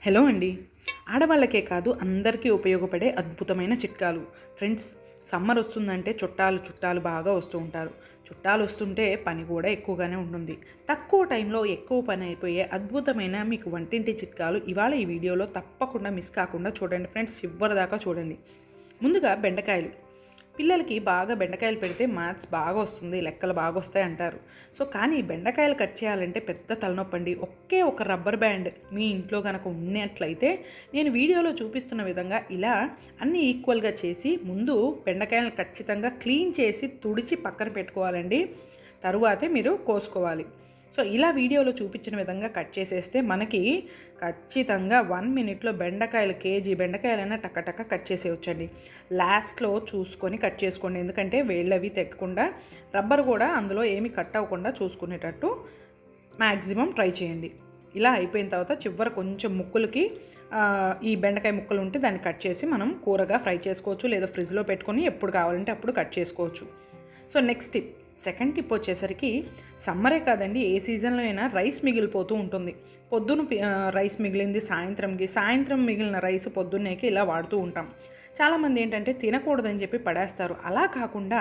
hello అండి ఆడవాళ్ళకే కాదు అందరికీ ఉపయోగపడే అద్భుతమైన చిట్కాలు ఫ్రెండ్స్ సమ్మర్ వస్తుందంటే చుట్టాలు చుట్టాలు బాగా వస్తూ ఉంటారు చుట్టాలు వస్తుంటే పని కూడా ఎక్కువగానే ఉంటుంది తక్కువ టైంలో ఎక్కువ పని అయిపోయే అద్భుతమైన మీకు వంటింటి చిట్కాలు ఇవాళ ఈ వీడియోలో తప్పకుండా మిస్ కాకుండా చూడండి ఫ్రెండ్స్ చివరి దాకా చూడండి ముందుగా బెండకాయలు పిల్లలకి బాగా బెండకాయలు పెడితే మ్యాథ్స్ బాగా వస్తుంది లెక్కలు బాగా వస్తాయి అంటారు సో కానీ బెండకాయలు కట్ చేయాలంటే పెద్ద తలనొప్పి అండి ఒకే ఒక రబ్బర్ బ్యాండ్ మీ ఇంట్లో కనుక ఉన్నట్లయితే నేను వీడియోలో చూపిస్తున్న విధంగా ఇలా అన్ని ఈక్వల్గా చేసి ముందు బెండకాయలను ఖచ్చితంగా క్లీన్ చేసి తుడిచి పక్కన పెట్టుకోవాలండి తరువాతే మీరు కోసుకోవాలి సో ఇలా వీడియోలో చూపించిన విధంగా కట్ చేసేస్తే మనకి ఖచ్చితంగా వన్ మినిట్లో బెండకాయలు కేజీ బెండకాయలైనా టక్క టక్క కట్ చేసేయచ్చండి లాస్ట్లో చూసుకొని కట్ చేసుకోండి ఎందుకంటే వేళ్ళవి తెక్కకుండా రబ్బర్ కూడా అందులో ఏమి కట్ అవ్వకుండా చూసుకునేటట్టు మ్యాక్సిమం ట్రై చేయండి ఇలా అయిపోయిన తర్వాత చివర కొంచెం ముక్కులకి ఆ, ఈ బెండకాయ ముక్కలు ఉంటే దాన్ని కట్ చేసి మనం కూరగా ఫ్రై చేసుకోవచ్చు లేదా ఫ్రిడ్జ్లో పెట్టుకొని ఎప్పుడు కావాలంటే అప్పుడు కట్ చేసుకోవచ్చు so next tip second tip వచ్చేసరికి సమ్మరే కాదండి ఏ సీజన్లో అయినా రైస్ మిగిలిపోతూ ఉంటుంది పొద్దున పి- ఆ, రైస్ మిగిలింది సాయంత్రంకి సాయంత్రం మిగిలిన రైస్ పొద్దున్నేకి ఇలా వాడుతూ ఉంటాం చాలామంది ఏంటంటే తినకూడదని చెప్పి పడేస్తారు అలా కాకుండా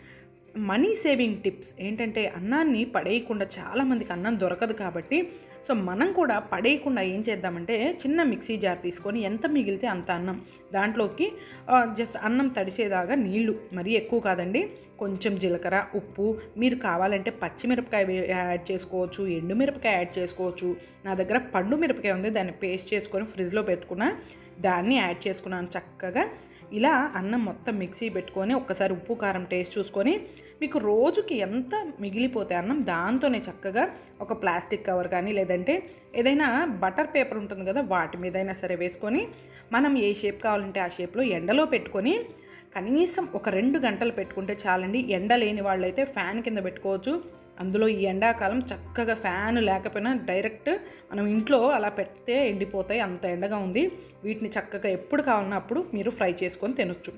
మనీ సేవింగ్ టిప్స్ ఏంటంటే అన్నాన్ని పడేయకుండా చాలామందికి అన్నం దొరకదు కాబట్టి సో మనం కూడా పడేయకుండా ఏం చేద్దామంటే చిన్న మిక్సీ జార్ తీసుకొని ఎంత మిగిలితే అంత అన్నం దాంట్లోకి జస్ట్ అన్నం తడిసేదాగా నీళ్లు మరీ ఎక్కువ కాదండి కొంచెం జీలకర్ర ఉప్పు మీరు కావాలంటే పచ్చిమిరపకాయ వే- యాడ్ చేసుకోవచ్చు ఎండుమిరపకాయ యాడ్ చేసుకోవచ్చు నా దగ్గర పండు మిరపకాయ ఉంది దాన్ని పేస్ట్ చేసుకొని ఫ్రిడ్జ్లో పెట్టుకున్న దాన్ని యాడ్ చేసుకున్నాను చక్కగా ఇలా అన్నం మొత్తం మిక్సీ పెట్టుకొని ఒక్కసారి ఉప్పు కారం టేస్ట్ చూసుకొని మీకు రోజుకి ఎంత మిగిలిపోతే అన్నం దాంతోనే చక్కగా ఒక ప్లాస్టిక్ కవర్ కానీ లేదంటే ఏదైనా బటర్ పేపర్ ఉంటుంది కదా వాటి మీదైనా సరే వేసుకొని మనం ఏ షేప్ కావాలంటే ఆ షేప్లో ఎండలో పెట్టుకొని కనీసం ఒక రెండు గంటలు పెట్టుకుంటే చాలండి ఎండ లేని వాళ్ళైతే ఫ్యాన్ కింద పెట్టుకోవచ్చు అందులో ఈ ఎండాకాలం చక్కగా ఫ్యాన్ లేకపోయినా డైరెక్ట్ మనం ఇంట్లో అలా పెడితే ఎండిపోతాయి అంత ఎండగా ఉంది వీటిని చక్కగా ఎప్పుడు కావాలన్నా అప్పుడు మీరు ఫ్రై చేసుకొని తినొచ్చు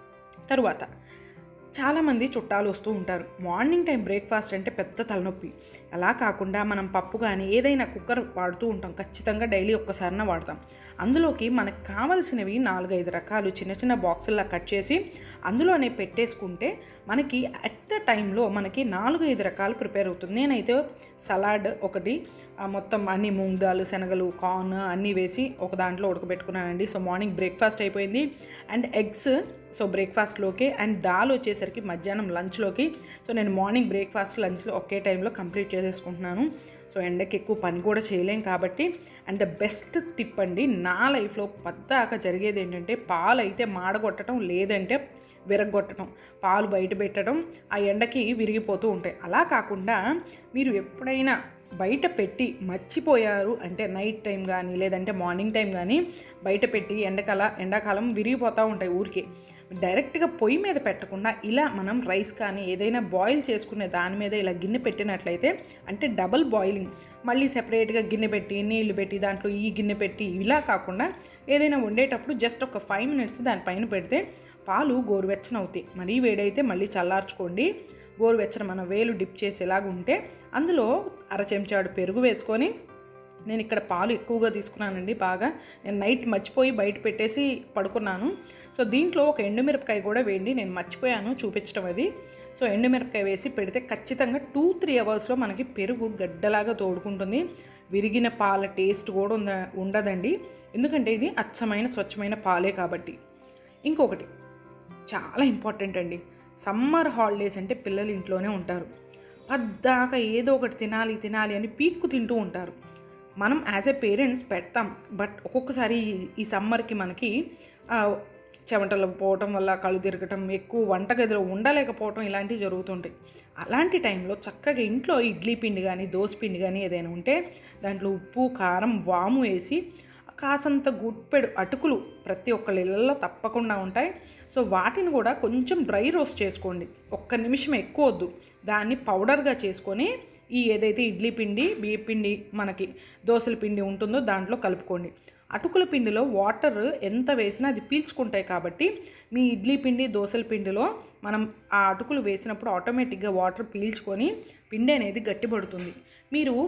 తరువాత చాలామంది చుట్టాలు వస్తూ ఉంటారు మార్నింగ్ టైం బ్రేక్ఫాస్ట్ అంటే పెద్ద తలనొప్పి అలా కాకుండా మనం పప్పు కానీ ఏదైనా కుక్కర్ వాడుతూ ఉంటాం ఖచ్చితంగా డైలీ ఒక్కసారిన వాడతాం అందులోకి మనకు కావాల్సినవి నాలుగైదు రకాలు చిన్న చిన్న బాక్సుల్లా కట్ చేసి అందులోనే పెట్టేసుకుంటే మనకి అట్ ద టైంలో మనకి నాలుగు ఐదు రకాలు ప్రిపేర్ అవుతుంది నేనైతే సలాడ్ ఒకటి ఆ, మొత్తం అన్ని మూంగ్ దాల్ శనగలు కార్న్ అన్నీ వేసి ఒక దాంట్లో ఉడకబెట్టుకున్నానండి సో మార్నింగ్ బ్రేక్ఫాస్ట్ అయిపోయింది అండ్ ఎగ్స్ సో బ్రేక్ఫాస్ట్లోకి అండ్ దాల్ వచ్చేసరికి మధ్యాహ్నం లంచ్లోకి సో నేను మార్నింగ్ బ్రేక్ఫాస్ట్ లంచ్లో ఒకే టైంలో కంప్లీట్ చేసేసుకుంటున్నాను సో ఎండకి ఎక్కువ పని కూడా చేయలేం కాబట్టి అండ్ ద బెస్ట్ టిప్ అండి నా లైఫ్లో పద్దాక జరిగేది ఏంటంటే పాలు అయితే మాడగొట్టడం లేదంటే విరగొట్టడం పాలు బయట పెట్టడం ఆ ఎండకి విరిగిపోతూ ఉంటాయి అలా కాకుండా మీరు ఎప్పుడైనా బయట పెట్టి మర్చిపోయారు అంటే నైట్ టైం కానీ లేదంటే మార్నింగ్ టైం కానీ బయట పెట్టి ఎండకాల ఎండాకాలం విరిగిపోతూ ఉంటాయి ఊరికే డైరెక్ట్గా పొయ్యి మీద పెట్టకుండా ఇలా మనం రైస్ కానీ ఏదైనా బాయిల్ చేసుకునే దాని మీద ఇలా గిన్నె పెట్టినట్లయితే అంటే డబల్ బాయిలింగ్ మళ్ళీ సెపరేట్గా గిన్నె పెట్టి నీళ్లు పెట్టి దాంట్లో ఈ గిన్నె పెట్టి ఇలా కాకుండా ఏదైనా వండేటప్పుడు జస్ట్ ఒక ఫైవ్ మినిట్స్ దానిపైన పెడితే పాలు గోరువెచ్చన అవుతాయి మరీ వేడైతే మళ్ళీ చల్లార్చుకోండి గోరువెచ్చన మన వేలు డిప్ చేసేలాగా ఉంటే అందులో అర చెంచాడు పెరుగు వేసుకొని నేను ఇక్కడ పాలు ఎక్కువగా తీసుకున్నానండి బాగా నేను నైట్ మర్చిపోయి బయట పెట్టేసి పడుకున్నాను సో దీంట్లో ఒక ఎండుమిరపకాయ కూడా వేయండి నేను మర్చిపోయాను చూపించడం అది సో ఎండుమిరపకాయ వేసి పెడితే ఖచ్చితంగా టూ త్రీ అవర్స్లో మనకి పెరుగు గడ్డలాగా తోడుకుంటుంది విరిగిన పాల టేస్ట్ కూడా ఉంద ఉండదండి ఎందుకంటే ఇది అచ్చమైన స్వచ్ఛమైన పాలే కాబట్టి ఇంకొకటి చాలా ఇంపార్టెంట్ అండి సమ్మర్ హాలిడేస్ అంటే పిల్లలు ఇంట్లోనే ఉంటారు పద్దాక ఏదో ఒకటి తినాలి తినాలి అని పీక్కు తింటూ ఉంటారు మనం యాజ్ ఎ పేరెంట్స్ పెడతాం బట్ ఒక్కొక్కసారి ఈ- ఈ సమ్మర్కి మనకి ఆ, చెమటలు పోవటం వల్ల కళ్ళు తిరగటం ఎక్కువ వంటగదిలో ఉండలేకపోవటం ఇలాంటివి జరుగుతుంటాయి అలాంటి టైంలో చక్కగా ఇంట్లో ఇడ్లీ పిండి కానీ దోశ పిండి కానీ ఏదైనా ఉంటే దాంట్లో ఉప్పు కారం వాము వేసి కాసంత గుప్పెడు అటుకులు ప్రతి ఒక్కళ్ళ ఇళ్ళల్లో తప్పకుండా ఉంటాయి సో వాటిని కూడా కొంచెం డ్రై రోస్ట్ చేసుకోండి ఒక్క నిమిషం ఎక్కువ వద్దు దాన్ని పౌడర్గా చేసుకొని ఈ ఏదైతే ఇడ్లీ పిండి బియ్య పిండి మనకి దోశల పిండి ఉంటుందో దాంట్లో కలుపుకోండి అటుకుల పిండిలో వాటర్ ఎంత వేసినా అది పీల్చుకుంటాయి కాబట్టి మీ ఇడ్లీ పిండి దోశల పిండిలో మనం ఆ అటుకులు వేసినప్పుడు ఆటోమేటిక్గా వాటర్ పీల్చుకొని పిండి అనేది గట్టిపడుతుంది మీరు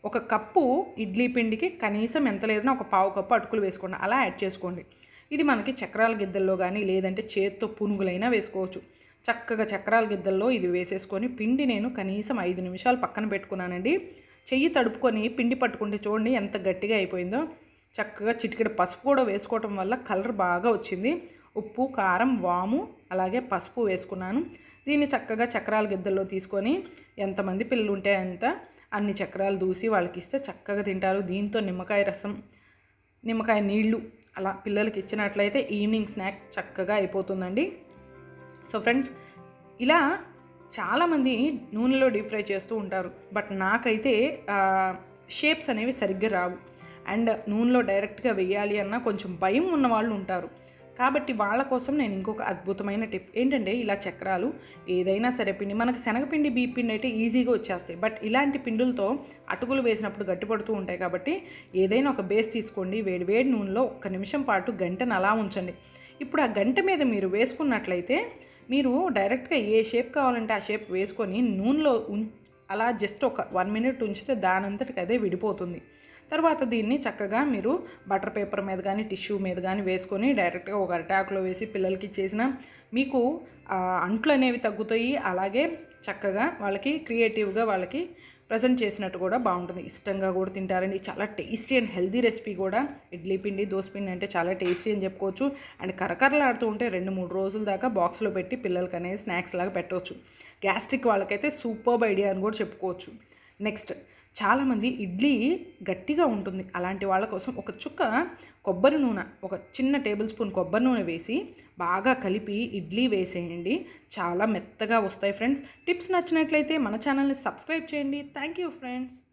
ఒక కప్పు ఇడ్లీ పిండికి కనీసం ఎంత లేదన్నా ఒక పావు కప్పు అటుకులు వేసుకోండి అలా యాడ్ చేసుకోండి ఇది మనకి చక్రాల గిద్దల్లో కానీ లేదంటే చేత్తో పునుగులైనా వేసుకోవచ్చు చక్కగా చక్రాల గిద్దల్లో ఇది వేసేసుకొని పిండి నేను కనీసం ఐదు నిమిషాలు పక్కన పెట్టుకున్నానండి చెయ్యి తడుపుకొని పిండి పట్టుకుంటే చూడండి ఎంత గట్టిగా అయిపోయిందో చక్కగా చిటికెడు పసుపు కూడా వేసుకోవటం వల్ల కలర్ బాగా వచ్చింది ఉప్పు కారం వాము అలాగే పసుపు వేసుకున్నాను దీన్ని చక్కగా చక్రాల గిద్దల్లో తీసుకొని ఎంతమంది పిల్లలు ఉంటే అంత అన్ని చక్రాలు దూసి వాళ్ళకి ఇస్తే చక్కగా తింటారు దీంతో నిమ్మకాయ రసం నిమ్మకాయ నీళ్ళు అలా పిల్లలకి ఇచ్చినట్లయితే ఈవినింగ్ స్నాక్ చక్కగా అయిపోతుందండి సో ఫ్రెండ్స్ ఇలా చాలామంది నూనెలో డీప్ ఫ్రై చేస్తూ ఉంటారు బట్ నాకైతే షేప్స్ అనేవి సరిగ్గా రావు అండ్ నూనెలో డైరెక్ట్గా వేయాలి అన్న కొంచెం భయం ఉన్న వాళ్ళు ఉంటారు కాబట్టి వాళ్ళ కోసం నేను ఇంకొక అద్భుతమైన టిప్ ఏంటంటే ఇలా చక్రాలు ఏదైనా సరే పిండి మనకి శనగపిండి బీ పిండి అయితే ఈజీగా వచ్చేస్తాయి బట్ ఇలాంటి పిండులతో అటుకులు వేసినప్పుడు గట్టిపడుతూ ఉంటాయి కాబట్టి ఏదైనా ఒక బేస్ తీసుకోండి వేడి వేడి నూనెలో ఒక్క నిమిషం పాటు గంటను అలా ఉంచండి ఇప్పుడు ఆ గంట మీద మీరు వేసుకున్నట్లయితే మీరు డైరెక్ట్గా ఏ షేప్ కావాలంటే ఆ షేప్ వేసుకొని నూనెలో ఉం అలా జస్ట్ ఒక వన్ మినిట్ ఉంచితే దానంతటికి అదే విడిపోతుంది తర్వాత దీన్ని చక్కగా మీరు బటర్ పేపర్ మీద కానీ టిష్యూ మీద కానీ వేసుకొని డైరెక్ట్గా ఒక అరిటాకులో వేసి పిల్లలకి ఇచ్చేసిన మీకు ఆ, అంట్లు అనేవి తగ్గుతాయి అలాగే చక్కగా వాళ్ళకి క్రియేటివ్గా వాళ్ళకి ప్రజెంట్ చేసినట్టు కూడా బాగుంటుంది ఇష్టంగా కూడా తింటారండి చాలా టేస్టీ అండ్ హెల్దీ రెసిపీ కూడా ఇడ్లీ పిండి దోశ పిండి అంటే చాలా టేస్టీ అని చెప్పుకోవచ్చు అండ్ కరకరలాడుతూ ఉంటే రెండు మూడు రోజుల దాకా బాక్స్లో పెట్టి పిల్లలకి అనేది స్నాక్స్ లాగా పెట్టవచ్చు గ్యాస్ట్రిక్ వాళ్ళకైతే సూపర్బ్ ఐడియా అని కూడా చెప్పుకోవచ్చు నెక్స్ట్ చాలామంది ఇడ్లీ గట్టిగా ఉంటుంది అలాంటి వాళ్ళ కోసం ఒక చుక్క కొబ్బరి నూనె ఒక చిన్న టేబుల్ స్పూన్ కొబ్బరి నూనె వేసి బాగా కలిపి ఇడ్లీ వేసేయండి చాలా మెత్తగా వస్తాయి ఫ్రెండ్స్ టిప్స్ నచ్చినట్లయితే మన ఛానల్ని సబ్స్క్రైబ్ చేయండి థ్యాంక్ యూ ఫ్రెండ్స్